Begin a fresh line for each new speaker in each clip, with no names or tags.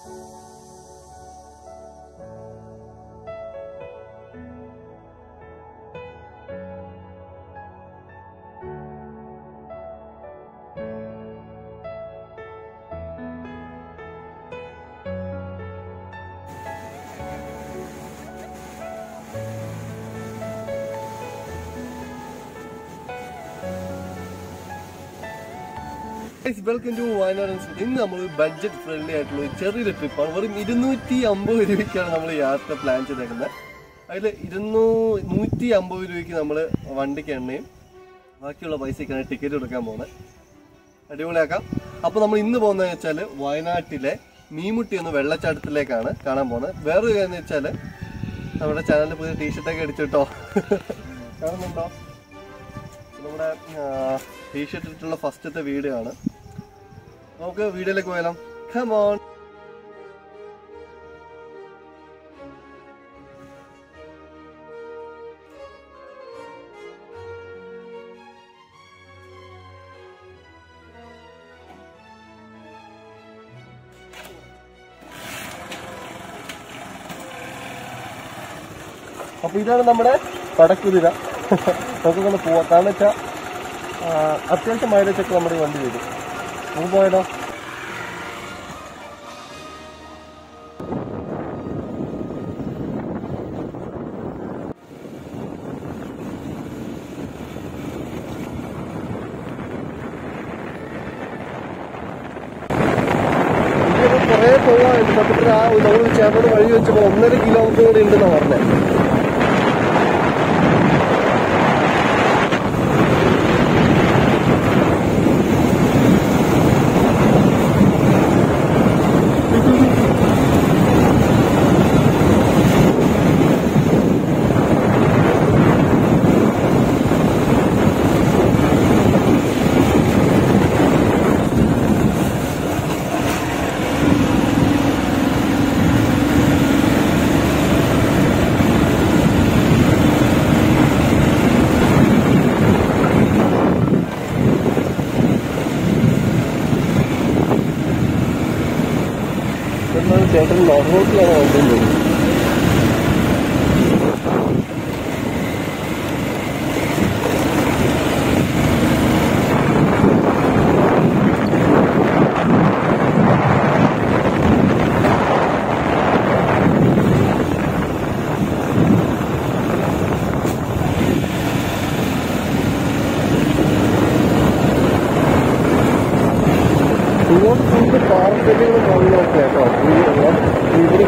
Welcome to Wayanad institute. ഇന്ന് നമ്മൾ budget friendly ആയിട്ടുള്ള ഒരു ചെറിയൊരു ട്രിപ്പാണ് വെറും ഇരുന്നൂറ്റി അമ്പത് രൂപയ്ക്കാണ് നമ്മൾ യാത്ര പ്ലാൻ ചെയ്തേക്കുന്നത് അതിൽ ഇരുന്നൂ നൂറ്റി അമ്പത് രൂപയ്ക്ക് നമ്മൾ വണ്ടിക്ക് എണ്ണയും ബാക്കിയുള്ള പൈസയ്ക്കാണ് ടിക്കറ്റ് എടുക്കാൻ പോകുന്നത് അടിപൊളിയാക്കാം അപ്പോൾ നമ്മൾ ഇന്ന് പോകുന്നതെന്ന് വെച്ചാൽ വയനാട്ടിലെ മീമുട്ടി എന്ന വെള്ളച്ചാട്ടത്തിലേക്കാണ് കാണാൻ പോകുന്നത് വേറൊരു കാര്യം എന്ന് വെച്ചാൽ നമ്മുടെ ചാനലിൽ പുതിയ ടീഷർട്ടൊക്കെ അടിച്ചിട്ടോ കാണുന്നുണ്ടോ നമ്മുടെ ടീഷർട്ട് ഇട്ടിട്ടുള്ള ഫസ്റ്റത്തെ വീഡിയോ ആണ് നമുക്ക് വീഡിയോയിലേക്ക് പോയാലോ കമോൺ അപ്പൊ ഇതാണ് നമ്മുടെ പടക്കുതിര നമുക്കൊന്ന് പോവാം കാരണം വെച്ചാൽ അത്യാവശ്യം മൈലേജ് ഒക്കെ നമ്മുടെ ഈ വണ്ടി വരും നമുക്ക് പോയാലോ ഇനിയൊക്കെ കുറേ പോവാനുണ്ട് സത്യത്തിൽ ആ നമ്മൾ ചേട്ടനോട് വഴി വെച്ചപ്പോൾ ഒന്നര കിലോമീറ്റർ കൂടി ഉണ്ടെന്നാണ് പറഞ്ഞത് എന്നാൽ ചേട്ടൻ നോർമോട്ടിലാണ് വണ്ടിയുള്ളത് ഇങ്ങോട്ട് ഫുള്ള് പാറക്കെട്ടുകളും വെള്ളമൊക്കെ കേട്ടോ ഇവിടെ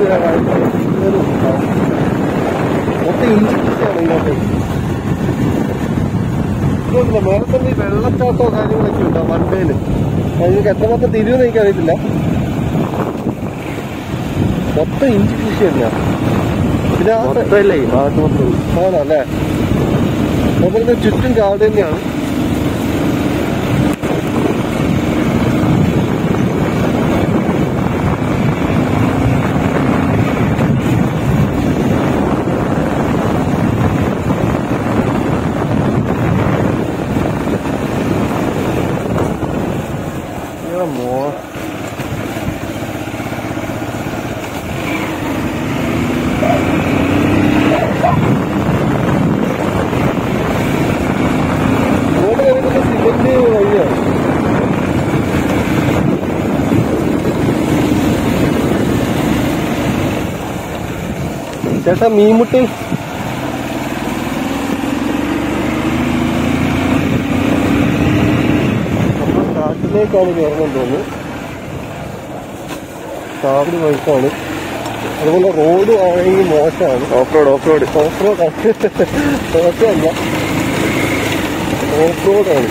മൊത്തം ഇഞ്ചിട്ടാണ് ഇങ്ങോട്ട് ഇങ്ങോട്ടില്ല മേലെ തന്നെ ഈ വെള്ളച്ചാട്ടോ കാര്യങ്ങളൊക്കെ ഉണ്ടോ വണ്ടേല് അതിനൊക്കെ എത്രമാത്രം തിരിവെന്ന് എനിക്കറിയത്തില്ല മൊത്തം ഇഞ്ചി കൃഷി തന്നെയാ പിന്നെ ആ
മൊത്തമല്ലേ ഈ ഭാഗത്ത് മൊത്തം
ആണല്ലേ അതുപോലെ തന്നെ ചുറ്റും കാട് തന്നെയാണ് Yeah, more. റോഡ് വരുന്നത് സിമന്റ് വഴിയാണ് ചേട്ടാ മീൻമുട്ടി നമ്മൾ കാട്ടിലേക്കാണ് കയറുന്നത് തോന്നുന്നു കാവിടി വഴിക്കാണ് അതുപോലെ റോഡ് ആണെങ്കിൽ മോശമാണ്
off road off road
off റോഡാണ് മോശമല്ല ഓഫ് റോഡാണ്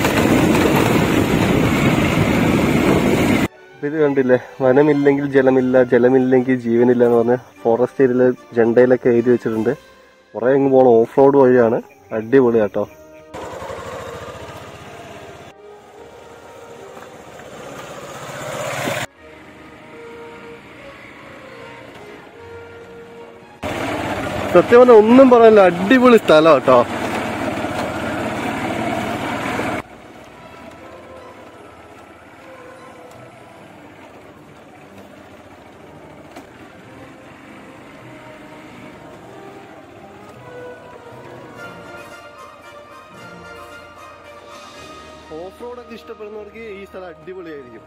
ഇത് കണ്ടില്ലേ വനമില്ലെങ്കിൽ ജലമില്ല ജലമില്ലെങ്കിൽ ജീവനില്ല എന്ന് പറഞ്ഞ ഫോറസ്റ്റ് ഏരിയയിലെ ജണ്ടയിലൊക്കെ എഴുതി വെച്ചിട്ടുണ്ട് കുറെ അങ്ങ് പോണ ഓഫ് റോഡ് വഴിയാണ് അടിപൊളി കേട്ടോ സത്യം പറഞ്ഞാൽ ഒന്നും പറയാനില്ല അടിപൊളി സ്ഥലം കേട്ടോ ഓഫ് റോഡൊക്കെ ഇഷ്ടപ്പെടുന്നവർക്ക് ഈ സ്ഥലം അടിപൊളിയായിരിക്കും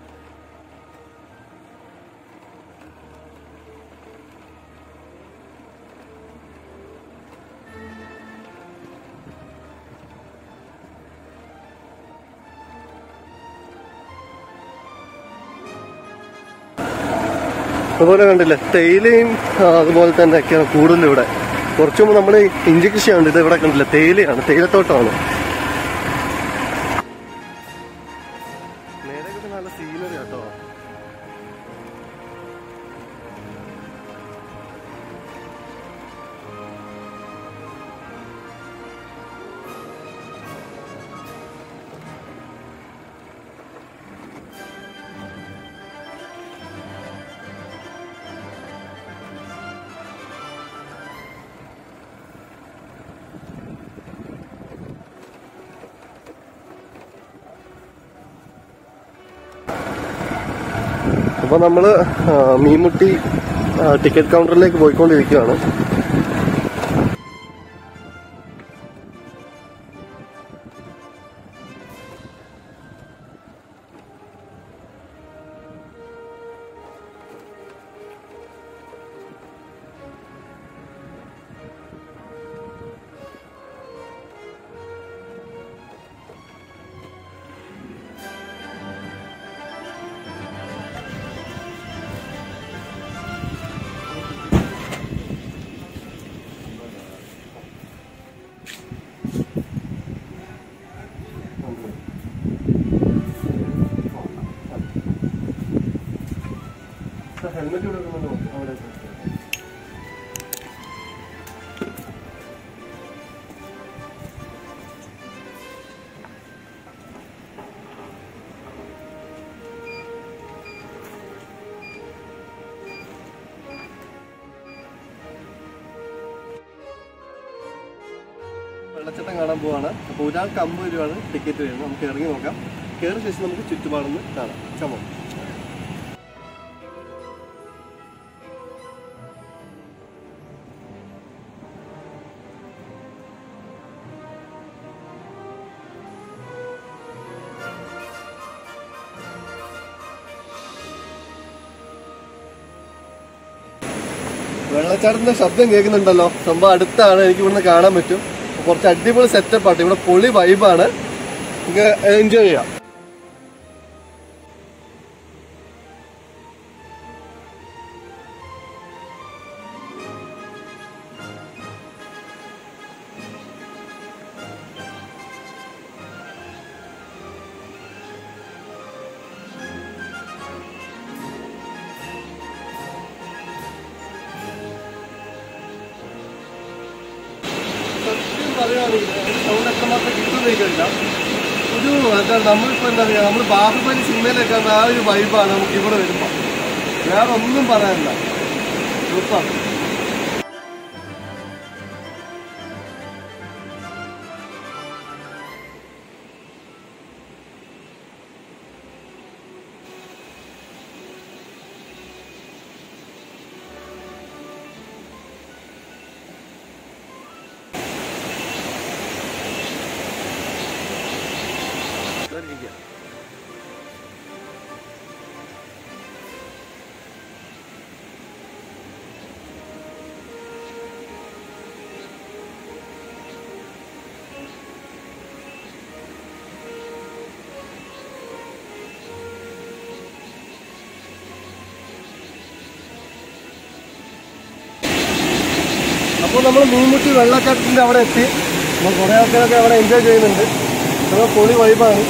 അതുപോലെ കണ്ടില്ലേ തേയിലയും ആ, അതുപോലെ തന്നെ ഒക്കെയാണ് കൂടുതലും ഇവിടെ കുറച്ചു മുമ്പ് നമ്മൾ ഇഞ്ചി കൃഷിയാണ് ഇത് ഇവിടെ കണ്ടില്ല തേയിലയാണ് തേയിലത്തോട്ടമാണ് നേരെ നല്ല സീനറി കേട്ടോ അപ്പൊ നമ്മള് ആ, മീൻമുട്ടി ആ, ടിക്കറ്റ് കൗണ്ടറിലേക്ക് പോയിക്കൊണ്ടിരിക്കുകയാണ് ഹെൽമെറ്റ് കൊടുക്കുന്നുണ്ടോ അവിടെ വെള്ളച്ചാട്ടം കാണാൻ പോവാണ് അപ്പോൾ ഒരാൾക്ക് അമ്പത് രൂപയാണ് ടിക്കറ്റ് വരുന്നത് നമുക്ക് ഇറങ്ങി നോക്കാം കയറിയ ശേഷം നമുക്ക് ചുറ്റുപാടൊന്ന് കാണാം ചമോ വെള്ളച്ചാട്ടത്തിന്റെ ശബ്ദം കേൾക്കുന്നുണ്ടല്ലോ സംഭവം അടുത്താണ് എനിക്ക് ഇവിടുന്ന് കാണാൻ പറ്റും അപ്പൊ കുറച്ച് അടിപൊളി സെറ്റപ്പ് ആട്ടെ ഇവിടെ പൊളി വൈബാണ് നിങ്ങൾക്ക് എൻജോയ് ചെയ്യാം സത്യം പറയുകയാണെങ്കിൽ സൗണ്ട് എത്രമാത്രം കിട്ടുമെന്ന് എനിക്കറിയില്ല ഒരു എന്താ നമ്മളിപ്പോ എന്താ പറയാ നമ്മൾ ബാഹുബലി സിനിമയിലൊക്കെ കാണുന്ന ആ ഒരു വൈബാണ് നമുക്ക് ഇവിടെ വരുമ്പോ വേറെ ഒന്നും പറയാനില്ല സൂപ്പർ ഇരിക്കുക അപ്പോൾ നമ്മൾ മീൻമുട്ടി വെള്ളച്ചാട്ടത്തിന്റെ അവിടെ എത്തി നമ്മൾ കുറേ ആൾക്കാരൊക്കെ അവിടെ എൻജോയ് ചെയ്യുന്നുണ്ട് നമ്മൾ പൊളി വൈബാണ്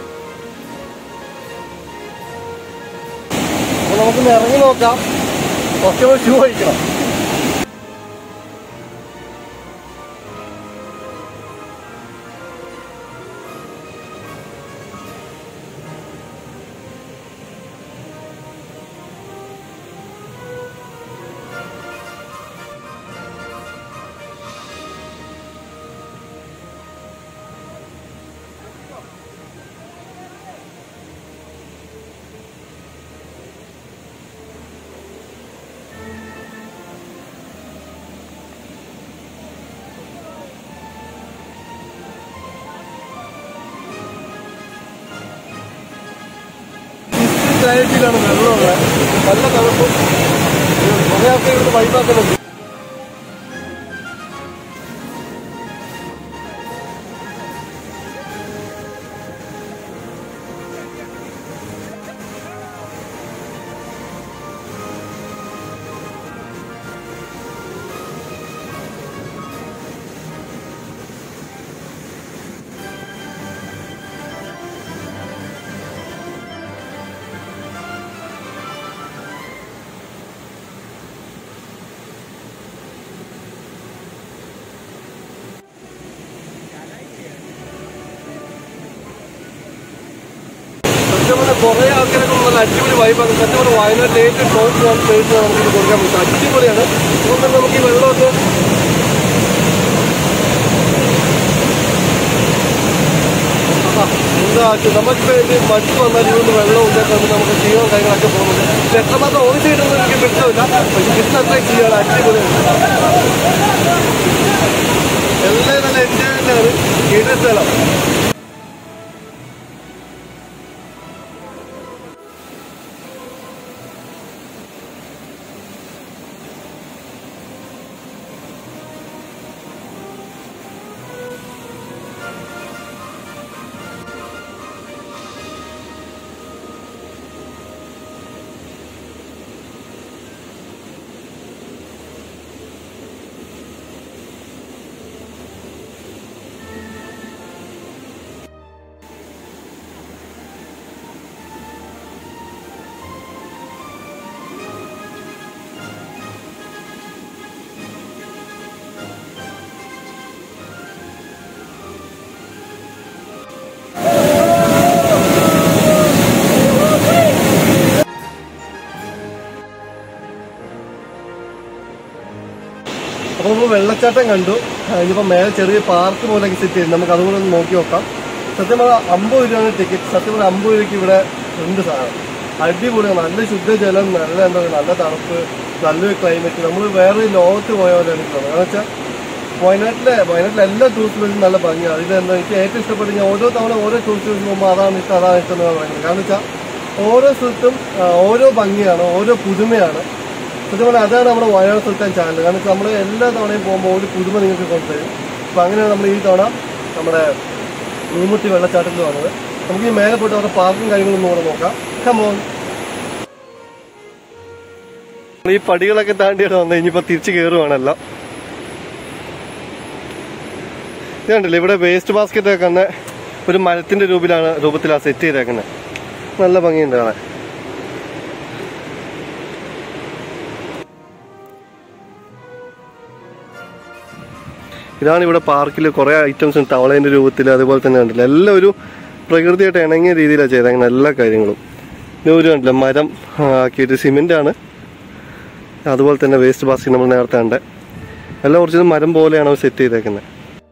അപ്പോൾ നമുക്കൊന്ന് ഇറങ്ങി നോക്കാം ഫസ്റ്റ് നമ്മൾ ഷൂ അഴിക്കണം ക്ലാരിറ്റിയിലാണ് വെള്ളമുള്ളത് നല്ല തണുപ്പും കുറേ ആൾക്കാർ ഇവിടുന്ന് വൈബാക്കുന്നുണ്ട് സത്യം പറഞ്ഞാൽ കുറേ ആൾക്കാരൊക്കെ നല്ല അടിപൊളി വൈബാണ് സത്യം പറഞ്ഞാൽ വയനാട്ടിൽ ഏറ്റവും ടോപ്പ് വൺ പ്ലേസ് നമുക്ക് ഇത് കൊടുക്കാൻ പറ്റും അടിപൊളിയാണ് അതുകൊണ്ട് തന്നെ നമുക്ക് ഈ വെള്ളമൊക്കെ ആ, എന്താ നമുക്കിപ്പോൾ ഇത് മറ്റു വന്നാൽ ഇതൊന്ന് വെള്ളം ഉണ്ടാക്കാൻ നമുക്ക് ക്ഷീണവും കാര്യങ്ങളൊക്കെ പോകുന്നുണ്ട് ഇത് എത്രമാത്രം ഓൺ ചെയ്തൊന്നും എനിക്ക് കിട്ടുന്നില്ല പക്ഷെ കിട്ടുന്ന അത്രയും ചെയ്യാണ് അടിപൊളിയാണ് എല്ലാം നല്ല എൻജോയ്മെന്റ് ആണ് കേട്ട സ്ഥലം അപ്പോൾ നമ്മൾ വെള്ളച്ചാട്ടം കണ്ടു ആ, ഇനിയിപ്പോൾ മേലെ ചെറിയ പാർക്ക് പോലെയൊക്കെ സെറ്റ് ചെയ്ത് നമുക്ക് അതുകൂടെ ഒന്ന് നോക്കി നോക്കാം സത്യം പറഞ്ഞാൽ അമ്പത് രൂപയാണ് ടിക്കറ്റ് സത്യം പറഞ്ഞാൽ അമ്പത് രൂപയ്ക്ക് ഇവിടെ ഉണ്ട് സാധനം അടിപൊളിയാണ് നല്ല ശുദ്ധജലം നല്ല എന്താ പറയുക നല്ല തണുപ്പ് നല്ലൊരു ക്ലൈമറ്റ് നമ്മൾ വേറെ ലോകത്ത് പോയ പോലെ എനിക്ക് തോന്നുന്നത് കാരണം വെച്ചാൽ വയനാട്ടിലെ വയനാട്ടിലെ എല്ലാ ടൂറിസ്റ്റ് പ്ലേസും നല്ല ഭംഗിയാണ് അതിൽ എന്താ എനിക്ക് ഏറ്റവും ഇഷ്ടപ്പെട്ട ഞാൻ ഓരോ തവണ ഓരോ ടൂറിസ്റ്റ് പ്ലേസ് പോകുമ്പോൾ അതാണ് ഇഷ്ടം അതാണ് ഇഷ്ടം എന്ന് പറയുന്നത് കാരണം വെച്ചാൽ ഓരോ സ്ഥലത്തും ആ, ഓരോ ഭംഗിയാണ് ഓരോ പുതുമയാണ് സത്യം പറഞ്ഞാൽ അതാണ് നമ്മുടെ വയനാട് സുൽത്താൻ ചാനൽ കാരണം വെച്ചാൽ നമ്മൾ എല്ലാ തവണയും പോകുമ്പോൾ ഒരു പുതുമ നിങ്ങൾക്ക് കൊണ്ടുവരും അപ്പം അങ്ങനെയാണ് നമ്മൾ ഈ തവണ നമ്മുടെ മൂമുട്ടി വെള്ളച്ചാട്ടത്തിൽ വന്നത് നമുക്ക് ഈ മേലെ പോയിട്ട് അവരുടെ പാർക്കും കാര്യങ്ങളും കൂടെ നോക്കാം കമോൺ ഈ പടികളൊക്കെ താണ്ടിയാണ് വന്നത് ഇനിയിപ്പോൾ തിരിച്ച് കയറുവാണല്ലോ ഇത് കണ്ടില്ലേ ഇവിടെ വേസ്റ്റ് ബാസ്ക്കറ്റ് ഒക്കെ തന്നെ ഒരു മരത്തിന്റെ രൂപത്തിലാണ് രൂപത്തിലാണ് സെറ്റ് ചെയ്തേക്കുന്നത് നല്ല ഭംഗിയുണ്ട് കാണാൻ ഇതാണ് ഇവിടെ പാർക്കിൽ കുറേ ഐറ്റംസ് ഉണ്ട് തവളേന്റെ രൂപത്തിൽ അതുപോലെ തന്നെ കണ്ടില്ല എല്ലാം ഒരു പ്രകൃതിയായിട്ട് ഇണങ്ങിയ രീതിയിലാണ് ചെയ്തേക്കുന്നത് എല്ലാ കാര്യങ്ങളും ഇത് ഒരു കണ്ടില്ല മരം ആ, ആക്കിയിട്ട് സിമെന്റ് ആണ് അതുപോലെ തന്നെ വേസ്റ്റ് ബാസ്ക്കറ്റ് നമ്മൾ നേരത്തെ കണ്ടേ എല്ലാം കുറച്ച് മരം പോലെയാണ് അവർ സെറ്റ് ചെയ്തേക്കുന്നത്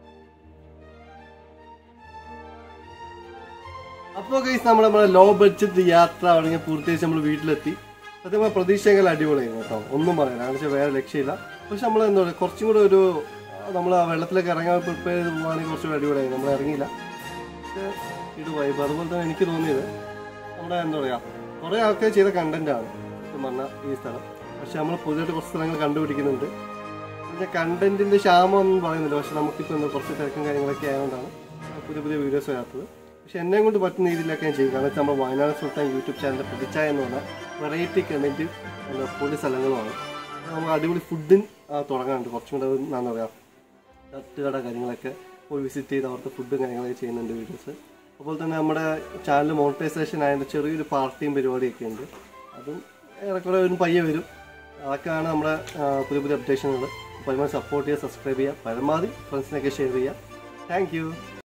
അപ്പോൾ ഗൈസ് നമ്മൾ നമ്മുടെ ലോ ബഡ്ജറ്റ് യാത്ര അവിടെ പൂർത്തീകരിച്ച് നമ്മൾ വീട്ടിലെത്തി സത്യം പറഞ്ഞാൽ പ്രതീക്ഷകൾ അടിപൊളിയായിരുന്നു കേട്ടോ ഒന്നും പറയാൻ കാരണം വെച്ചാൽ വേറെ ലക്ഷ്യമില്ല പക്ഷെ നമ്മൾ എന്താ പറയുക കുറച്ചും കൂടെ ഒരു നമ്മൾ ആ വെള്ളത്തിലേക്ക് ഇറങ്ങാൻ പ്രിപ്പയർ ചെയ്ത് പോവുകയാണെങ്കിൽ കുറച്ചുകൂടെ അടിപൊളിയായി നമ്മൾ ഇറങ്ങിയില്ല പക്ഷേ ഇത് വൈബ് അതുപോലെ തന്നെ എനിക്ക് തോന്നിയത് നമ്മുടെ എന്താ പറയുക കുറേ ആൾക്കാർ ചെയ്ത കണ്ടന്റ് ആണ് സത്യം പറഞ്ഞാൽ ഈ സ്ഥലം പക്ഷെ നമ്മൾ പുതിയതായിട്ട് കുറച്ച് സ്ഥലങ്ങൾ കണ്ടുപിടിക്കുന്നുണ്ട് പിന്നെ കണ്ടന്റിന്റെ ക്ഷാമം ഒന്നും പറയുന്നില്ല പക്ഷെ നമുക്കിപ്പോൾ എന്താ കുറച്ച് തിരക്കും കാര്യങ്ങളൊക്കെ ആയതുകൊണ്ടാണ് പുതിയ പുതിയ വീഡിയോസ് വരാത്തത് പക്ഷെ എന്നെ കൊണ്ട് പറ്റുന്ന രീതിയിലൊക്കെ ഞാൻ ചെയ്യും കാരണം വെച്ചാൽ നമ്മൾ വയനാട് സുൽത്താൻ യൂട്യൂബ് ചാനലിൻ്റെ പ്രതിച്ഛായ എന്ന് പറഞ്ഞാൽ വെറൈറ്റി കണ്ടന്റ് എന്താ പൊടി സ്ഥലങ്ങളുമാണ് നമുക്ക് അടിപൊളി ഫുഡിൻ തുടങ്ങാനുണ്ട് കുറച്ചും കൂടെ ഒരു എന്താ പറയുക തട്ടുകട കാര്യങ്ങളൊക്കെ പോയി വിസിറ്റ് ചെയ്ത് അവിടുത്തെ ഫുഡും കാര്യങ്ങളൊക്കെ ചെയ്യുന്നുണ്ട് വീഡിയോസ് അതുപോലെ തന്നെ നമ്മുടെ ചാനൽ മോണിറ്റൈസേഷൻ ആയതിൻ്റെ ചെറിയൊരു പാർട്ടിയും പരിപാടിയൊക്കെ ഉണ്ട് അതും ഏറെക്കുറെ ഒരു പയ്യെ വരും അതൊക്കെയാണ് നമ്മുടെ ആ, പുതിയ പുതിയ അപ്ഡേഷനുകൾ പരമാവധി സപ്പോർട്ട് ചെയ്യുക സബ്സ്ക്രൈബ് ചെയ്യുക പരമാവധി ഫ്രണ്ട്സിനൊക്കെ ഷെയർ ചെയ്യുക താങ്ക് യു